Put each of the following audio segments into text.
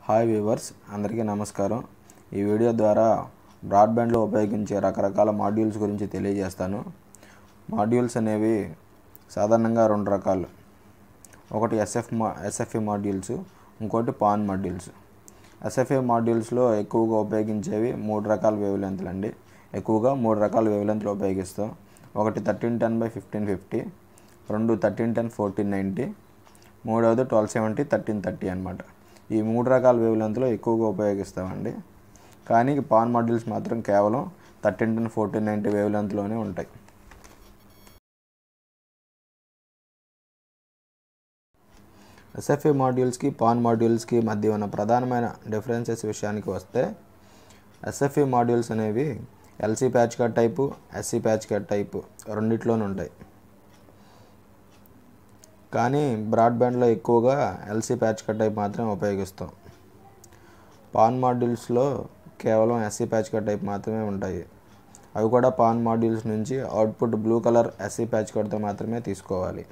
hi viewers అందరికీ నమస్కారం ఈ వీడియో ద్వారా బ్రాడ్బ్యాండ్లో ఉపయోగించే రకరకాల మాడ్యూల్స్ గురించి తెలియజేస్తాను మాడ్యూల్స్ అనేవి సాధారణంగా రెండు రకాలు ఒకటి ఎస్ఎఫ్ మా ఎస్ఎఫ్ఏ మాడ్యూల్స్ ఇంకోటి పాన్ మాడ్యూల్స్ ఎస్ఎఫ్ఏ మాడ్యూల్స్లో ఎక్కువగా ఉపయోగించేవి మూడు రకాల వేవ్ లెంత్లు అండి ఎక్కువగా మూడు రకాల వేవ్ లెంత్లు ఉపయోగిస్తాం ఒకటి thirteen ten by fifteen fifty రెండు థర్టీన్ టెన్ ఫోర్టీన్ నైంటీ మూడవది ట్వెల్వ్ సెవెంటీ థర్టీన్ థర్టీ అనమాట ఈ మూడు రకాల వేవ్ లెంత్లో ఎక్కువగా ఉపయోగిస్తామండి కానీ పాన్ మాడ్యూల్స్ మాత్రం కేవలం thirteen ten fourteen ninety wave లెంత్లోనే ఉంటాయి ఎస్ఎఫ్ఏ మాడ్యూల్స్కి పాన్ మాడ్యూల్స్కి మధ్య ఉన్న ప్రధానమైన డిఫరెన్సెస్ విషయానికి వస్తే ఎస్ఎఫ్ఏ మాడ్యూల్స్ అనేవి LC patch cord type SC patch cord type రెండిట్లోనూ ఉంటాయి కానీ బ్రాడ్బ్యాండ్లో ఎక్కువగా ఎల్సీ ప్యాచ్ కట్ టైప్ మాత్రమే ఉపయోగిస్తాం పాన్ మాడ్యూల్స్లో కేవలం ఎస్సీ ప్యాచ్ కట్ టైప్ మాత్రమే ఉంటాయి అవి కూడా పాన్ మాడ్యూల్స్ నుంచి output blue colour SC patch కట్తో మాత్రమే తీసుకోవాలి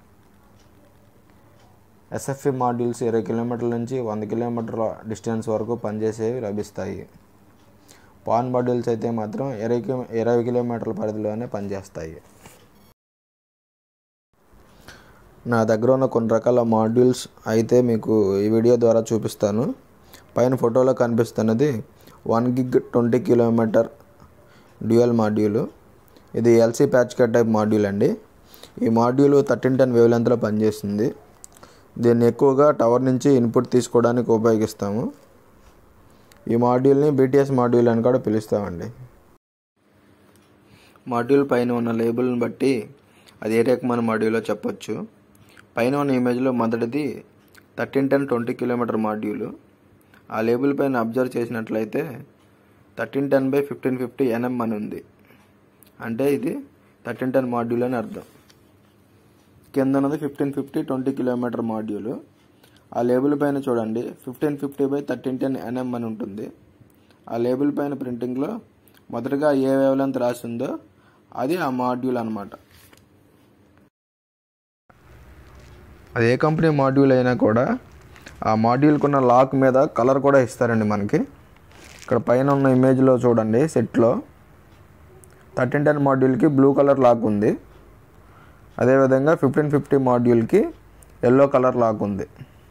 ఎస్ఎఫ్ఈ మాడ్యూల్స్ ఇరవై కిలోమీటర్ల నుంచి వంద కిలోమీటర్ల డిస్టెన్స్ వరకు పనిచేసేవి లభిస్తాయి పాన్ మాడ్యూల్స్ అయితే మాత్రం ఇరవై కిలో ఇరవై కిలోమీటర్ల పరిధిలోనే పనిచేస్తాయి నా దగ్గర ఉన్న కొన్ని రకాల మాడ్యూల్స్ అయితే మీకు ఈ వీడియో ద్వారా చూపిస్తాను పైన ఫోటోలో కనిపిస్తున్నది one gig twenty kilometre dual module ఇది LC patch cord type module అండి ఈ మాడ్యూల్ థర్టీన్ టెన్ వేవ్ లెంత్లో పనిచేస్తుంది దీన్ని ఎక్కువగా టవర్ నుంచి ఇన్పుట్ తీసుకోవడానికి ఉపయోగిస్తాము ఈ మాడ్యూల్ని బీటీఎస్ మాడ్యూల్ అని కూడా పిలుస్తామండి మాడ్యూల్ పైన ఉన్న లేబుల్ని బట్టి అది ఏ రకమైన మాడ్యూలో చెప్పొచ్చు పైన ఉన్న ఇమేజ్లో మొదటిది thirteen ten twenty kilometre module ఆ లేబుల్ పైన అబ్జర్వ్ చేసినట్లయితే thirteen ten by fifteen fifty NM అని ఉంది అంటే ఇది థర్టీన్ టెన్ మాడ్యూల్ అని అర్థం కింద ఉన్నది fifteen fifty twenty kilometre module ఆ లేబుల్ పైన చూడండి fifteen fifty by thirteen ten NM అని ఉంటుంది ఆ లేబుల్ పైన ప్రింటింగ్లో మొదటగా ఏ వేవ్ లెంత్ రాసి ఉందో అది ఆ మాడ్యూల్ అనమాట అది ఏ కంపెనీ మాడ్యూల్ అయినా కూడా ఆ మాడ్యూల్కి ఉన్న లాక్ మీద కలర్ కూడా ఇస్తారండి మనకి ఇక్కడ పైన ఉన్న ఇమేజ్లో చూడండి సెట్లో థర్టీన్ టెన్ మాడ్యూల్కి బ్లూ కలర్ లాక్ ఉంది అదేవిధంగా ఫిఫ్టీన్ ఫిఫ్టీ మాడ్యూల్కి ఎల్లో కలర్ లాక్ ఉంది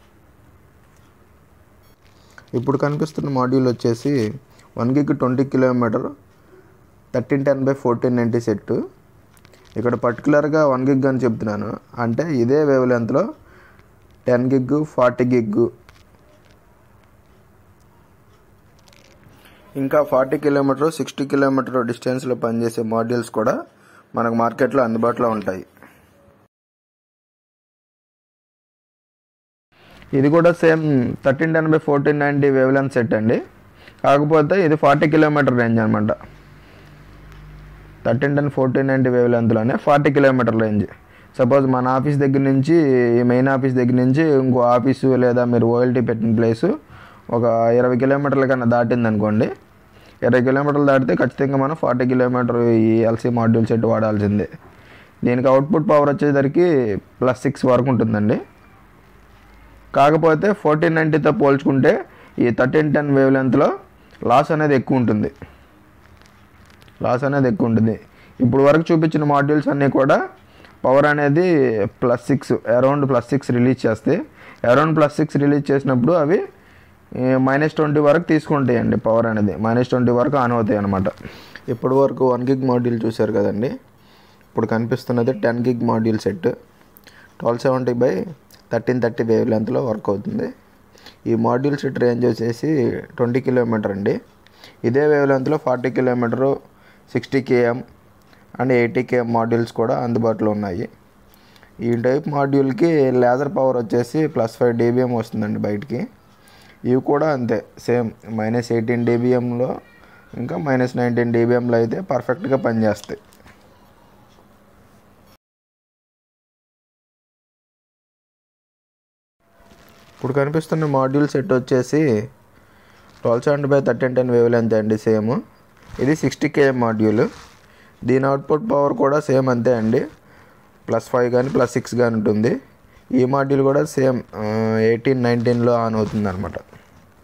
ఇప్పుడు కనిపిస్తున్న మాడ్యూల్ వచ్చేసి one gig twenty kilometre thirteen ten by fourteen ninety set ఇక్కడ పర్టికులర్గా వన్ గిగ్ అని చెప్తున్నాను అంటే ఇదే వేవ్ లెంత్లో టెన్ గిగ్ ఫార్టీ గిగ్ ఇంకా ఫార్టీ కిలోమీటర్ సిక్స్టీ కిలోమీటర్ డిస్టెన్స్లో పనిచేసే మాడ్యూల్స్ కూడా మనకు మార్కెట్లో అందుబాటులో ఉంటాయి ఇది కూడా same thirteen ten by fourteen ninety wave length set అండి కాకపోతే ఇది ఫార్టీ కిలోమీటర్ రేంజ్ అనమాట thirteen ten fourteen ninety wave లెంత్లోనే ఫార్టీ కిలోమీటర్ రేంజ్ సపోజ్ మన ఆఫీస్ దగ్గర నుంచి ఈ మెయిన్ ఆఫీస్ దగ్గర నుంచి ఇంకో ఆఫీసు లేదా మీరు ఓఎల్టీ పెట్టిన ప్లేసు ఒక ఇరవై కిలోమీటర్ల కన్నా దాటింది అనుకోండి ఇరవై కిలోమీటర్లు దాటితే ఖచ్చితంగా మనం ఫార్టీ కిలోమీటర్ ఈ ఎల్సీ మాడ్యూల్ సెట్ వాడాల్సిందే దీనికి అవుట్పుట్ పవర్ వచ్చేసరికి ప్లస్ సిక్స్ వరకు ఉంటుందండి కాకపోతే ఫోర్టీన్ నైంటీతో పోల్చుకుంటే ఈ థర్టీన్ టెన్ వేవ్ లెంత్లో లాస్ అనేది ఎక్కువ ఉంటుంది లాస్ అనేది ఎక్కువ ఉంటుంది ఇప్పుడు వరకు చూపించిన మాడ్యూల్స్ అన్నీ కూడా పవర్ అనేది plus six around plus six release చేస్తే అరౌండ్ ప్లస్ సిక్స్ రిలీజ్ చేసినప్పుడు అవి మైనస్ ట్వంటీ వరకు తీసుకుంటాయండి పవర్ అనేది మైనస్ ట్వంటీ వరకు ఆన్ అవుతాయి అనమాట ఇప్పటి వరకు వన్ గిగ్ మాడ్యూల్ చూశారు కదండి ఇప్పుడు కనిపిస్తున్నది ten gig module set twelve seventy by thirteen thirty wave లెంత్లో వర్క్ అవుతుంది ఈ మాడ్యూల్ సెట్ రేంజ్ వచ్చేసి ట్వంటీ కిలోమీటర్ అండి ఇదే వేవ్ లెంత్లో forty kilometre sixty KM and eighty KM modules కూడా అందుబాటులో ఉన్నాయి ఈ టైప్ మాడ్యూల్కి లేజర్ పవర్ వచ్చేసి ప్లస్ ఫైవ్ డీబీఎం వస్తుందండి బయటికి ఇవి కూడా అంతే సేమ్ మైనస్ ఎయిటీన్ డీబీఎంలో ఇంకా మైనస్ నైన్టీన్ డీబీఎంలో అయితే పర్ఫెక్ట్గా పనిచేస్తాయి ఇప్పుడు కనిపిస్తున్న మాడ్యూల్ సెట్ వచ్చేసి twelve seventy by thirteen ten wave length అండి సేమ్ ఇది సిక్స్టీ కేఎం మాడ్యూల్ దీని అవుట్పుట్ పవర్ కూడా సేమ్ అంతే అండి ప్లస్ ఫైవ్ కానీ ప్లస్ సిక్స్ కానీ ఉంటుంది ఈ మాడ్యూల్ కూడా సేమ్ ఎయిటీన్ నైన్టీన్లో ఆన్ అవుతుంది అనమాట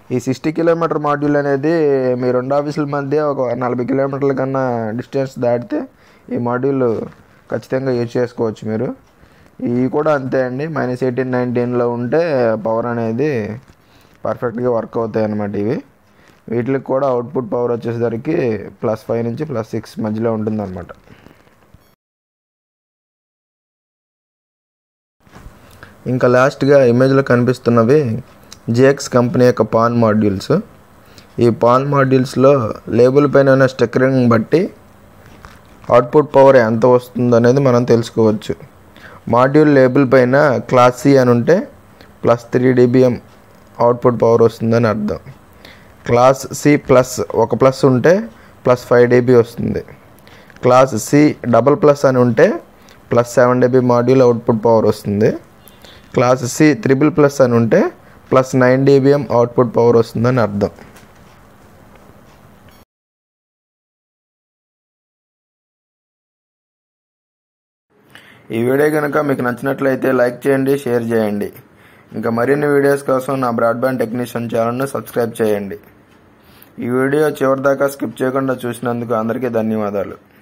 ఈ సిక్స్టీ కిలోమీటర్ మాడ్యూల్ అనేది మీ రెండు ఆఫీసుల మధ్య ఒక నలభై కిలోమీటర్ల కన్నా డిస్టెన్స్ దాటితే ఈ మాడ్యూల్ ఖచ్చితంగా యూజ్ చేసుకోవచ్చు మీరు ఇవి కూడా అంతే అండి మైనస్ ఎయిటీన్ నైన్టీన్లో ఉంటే పవర్ అనేది పర్ఫెక్ట్గా వర్క్ అవుతాయి అన్నమాట ఇవి వీటికి కూడా అవుట్పుట్ పవర్ వచ్చేసరికి ప్లస్ ఫైవ్ నుంచి ప్లస్ సిక్స్ మధ్యలో ఉంటుందన్నమాట ఇంకా లాస్ట్గా ఇమేజ్లో కనిపిస్తున్నవి జిఎక్స్ కంపెనీ యొక్క పాన్ మాడ్యూల్స్ ఈ పాన్ మాడ్యూల్స్లో లేబుల్ పైన ఉన్న స్టిక్కరింగ్ బట్టి అవుట్పుట్ పవర్ ఎంత వస్తుంది అనేది మనం తెలుసుకోవచ్చు మాడ్యూల్ లేబుల్ పైన క్లాస్ సి అని ఉంటే plus three dBm output power వస్తుందని అర్థం క్లాస్ సి ప్లస్ ఒక ప్లస్ ఉంటే ప్లస్ ఫైవ్ డీబీ వస్తుంది క్లాస్ సి డబల్ ప్లస్ అని ఉంటే plus seven dB module output power వస్తుంది క్లాస్ సి త్రిబుల్ ప్లస్ అని ఉంటే plus nine dBm output power వస్తుందని అర్థం ఈ వీడియో కనుక మీకు నచ్చినట్లయితే లైక్ చేయండి షేర్ చేయండి ఇంకా మరిన్ని వీడియోస్ కోసం నా బ్రాడ్బ్యాండ్ టెక్నీషియన్ ఛానల్ను సబ్స్క్రైబ్ చేయండి ఈ వీడియో చివరిదాకా స్కిప్ చేయకుండా చూసినందుకు అందరికీ ధన్యవాదాలు